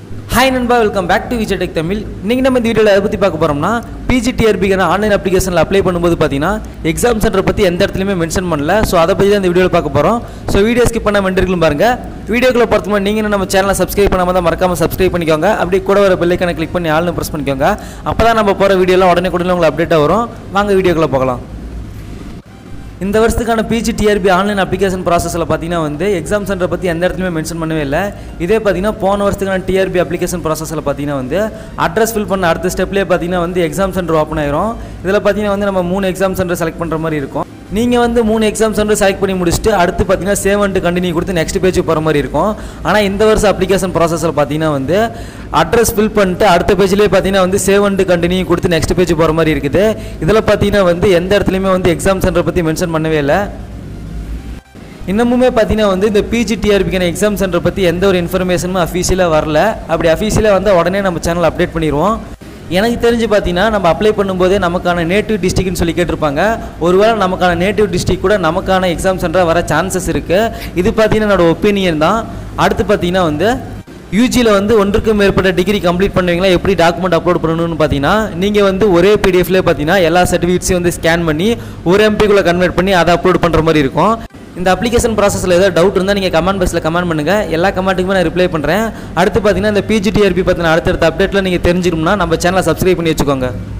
hi நண்பா welcome back to Vijay tech Tamil இன்றைக்கி நம்ம இந்த வீடியோவில் எதை பற்றி பார்க்க போகிறோம்னா பிஜிடிஆர்பிக்கான ஆன்லைன் அப்ளிகேஷனில் அப்ளை பண்ணும்போது பார்த்தீங்கன்னா எக்ஸாம் சென்டர் பற்றி எந்த இடத்துலையுமே மென்ஷன் பண்ணல ஸோ அதை பற்றி தான் இந்த வீடியோவில் பார்க்க போகிறோம் ஸோ வீடியோ ஸ்கிப் பண்ண வெண்டிருக்கும் பாருங்கள் வீடியோக்குள்ள பொறுத்தமா நீங்கள் நம்ம சேனலை சப்ஸ்கிரைப் பண்ணாமல் தான் மறக்காமல் சப்ஸ்கிரைப் பண்ணிக்கோங்க அப்படியே கூட வர பெல்லைக்கான கிளிக் பண்ணி ஆள்னு ப்ரெஸ் பண்ணிக்கோங்க அப்போ தான் நம்ம போகிற வீடியோலாம் உடனே உடனே உங்களுக்கு அப்டேட்டாக வரும் வாங்க வீடியோக்குள்ளே போகலாம் இந்த வருஷத்துக்கான பிஜி டிஆர்பி ஆன்லைன் அப்ளிகேஷன் ப்ராசஸில் பார்த்தீங்கன்னா வந்து எக்ஸாம் சென்டரை பற்றி எந்த இடத்துலையுமே மென்ஷன் பண்ணவே இல்லை இதே பார்த்தீங்கன்னா போன வருஷத்துக்கான டிஆர்பி அப்ளிகேஷன் ப்ராசஸில் பார்த்தீங்கன்னா வந்து அட்ரஸ் ஃபில் பண்ண அடுத்த ஸ்டெப்லேயே பார்த்தீங்கன்னா வந்து எக்ஸாம் சென்டர் ஓப்பன் ஆயிரும் இதில் பார்த்தீங்கன்னா வந்து நம்ம மூணு எக்ஸாம் சென்டர் செலக்ட் பண்ணுற மாதிரி இருக்கும் நீங்கள் வந்து மூணு எக்ஸாம் சென்டர் செலக்ட் பண்ணி முடிச்சுட்டு அடுத்து பார்த்தீங்கன்னா சேவ் அண்ட் கண்டினியூ கொடுத்து நெக்ஸ்ட் பேஜ் போகிற மாதிரி இருக்கும் ஆனால் இந்த வருஷம் அப்ளிகேஷன் ப்ராசஸில் பார்த்தீங்கன்னா வந்து அட்ரஸ் ஃபில் பண்ணிட்டு அடுத்த பேஜ்லேயே பார்த்தீங்கன்னா வந்து சேவ் அண்ட் கண்டினியூ கொடுத்து நெக்ஸ்ட் பேஜ் போகிற மாதிரி இருக்குது இதில் பார்த்தீங்கன்னா வந்து எந்த இடத்துலையுமே வந்து எக்ஸாம் சென்டர் பற்றி மென்ஷன் பண்ணவே இல்லை இன்னமுமே பார்த்தீங்கன்னா வந்து இந்த பிஜிடிஆர்பிக்கான எக்ஸாம் சென்டர் பற்றி எந்த ஒரு இன்ஃபர்மேஷனும் அஃபீஷியலாக வரல அப்படி அஃபீஷியலாக வந்தால் உடனே நம்ம சேனல் அப்டேட் பண்ணிடுவோம் எனக்கு தெரிஞ்சு பார்த்தீங்கன்னா நம்ம அப்ளை பண்ணும்போதே நமக்கான நேட்டிவ் டிஸ்ட்ரிக்ட்னு சொல்லி கேட்டிருப்பாங்க ஒருவேளை நமக்கான நேட்டிவ் டிஸ்ட்ரிக்ட் கூட நமக்கான எக்ஸாம் சென்டராக வர சான்சஸ் இருக்குது இது பார்த்தீங்கன்னா என்னோட ஒப்பீனியன் தான் அடுத்து பார்த்தீங்கன்னா வந்து யூஜியில் வந்து ஒன்றுக்கும் மேற்பட்ட டிகிரி கம்ப்ளீட் பண்ணுவீங்களா எப்படி டாக்குமெண்ட் அப்லோட் பண்ணணும்னு பார்த்தீங்கன்னா நீங்கள் வந்து ஒரே பிடிஎஃப்லேயே பார்த்தீங்கன்னா எல்லா சர்டிஃபிகேட்ஸையும் வந்து ஸ்கேன் பண்ணி ஒரு எம்பிக்குள்ளே கன்வெர்ட் பண்ணி அதை அப்லோட் பண்ணுற மாதிரி இருக்கும் இந்த அப்ளிகேஷன் ப்ராசஸில் ஏதாவது டவுட் இருந்தால் நீங்கள் கமெண்ட் பாக்ஸில் கமெண்ட் பண்ணுங்கள் எல்லா கமெண்ட்டுக்குமே நான் ரிப்ளை பண்ணுறேன் அடுத்து பார்த்தீங்கன்னா இந்த பிஜிடிஆர்பி பற்றின அடுத்தடுத்த அப்டேட்டில் நீங்கள் தெரிஞ்சிக்கணும்னா நம்ம சேனலை சப்ஸ்கிரைப் பண்ணி வச்சுக்கோங்க